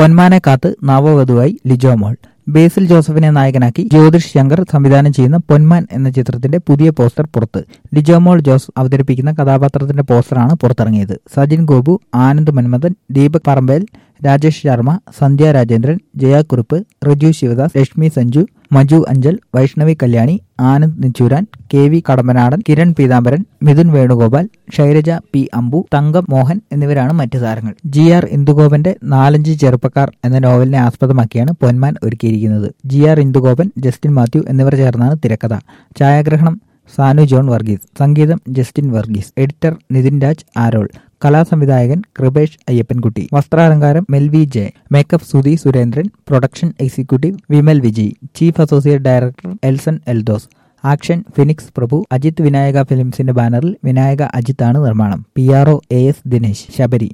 പൊന്മാനെ കാത്ത് നവവധുവായി ലിജോ മോൾ ബേസിൽ ജോസഫിനെ നായകനാക്കി ജ്യോതിഷ് ശങ്കർ സംവിധാനം ചെയ്യുന്ന പൊന്മാൻ എന്ന ചിത്രത്തിന്റെ പുതിയ പോസ്റ്റർ പുറത്ത് ലിജോമോൾ ജോസ് അവതരിപ്പിക്കുന്ന കഥാപാത്രത്തിന്റെ പോസ്റ്ററാണ് പുറത്തിറങ്ങിയത് Sajin Gopu Anand Manmadhan Deepak Parambel Rajesh Sharma Sandhya Rajendran Jaya Kurup Riju Sivadas Lakshmi Sanju Maju Anchal Vaishnavi Kalyani Anand Nichuran K V Kadambanadan Kiran Peethambaran Mithun Venugopal Shailaja P Ambu Thankam Mohan എന്നിവരാണ് മറ്റു താരങ്ങൾ ജി ആർ ഇന്ദുഗോപന്റെ നാലഞ്ച് ചെറുപ്പക്കാർ എന്ന നോവലിനെ ആസ്പദമാക്കിയാണ് പൊന്മാൻ ഒരുക്കിയിരിക്കുന്നത് G R Indugopan Justin Mathew എന്നിവർ ചേർന്നാണ് തിരക്കഥ ഛായാഗ്രഹണം സാനു ജോൺ വർഗീസ് സംഗീതം ജസ്റ്റിൻ വർഗീസ് എഡിറ്റർ നിതിൻ രാജ് ആരോൾ കലാസംവിധായകൻ കൃപേഷ് അയ്യപ്പൻകുട്ടി വസ്ത്രാലങ്കാരം Melvi J makeup Sudhi Surendran production executive Vimal Vijay chief associate director Elson Eldhose action Phoenix Prabhu Ajith Vinayaka ഫിലിംസിന്റെ ബാനറിൽ വിനായക അജിത്താണ് നിർമ്മാണം P R O A S Dinesh Sabari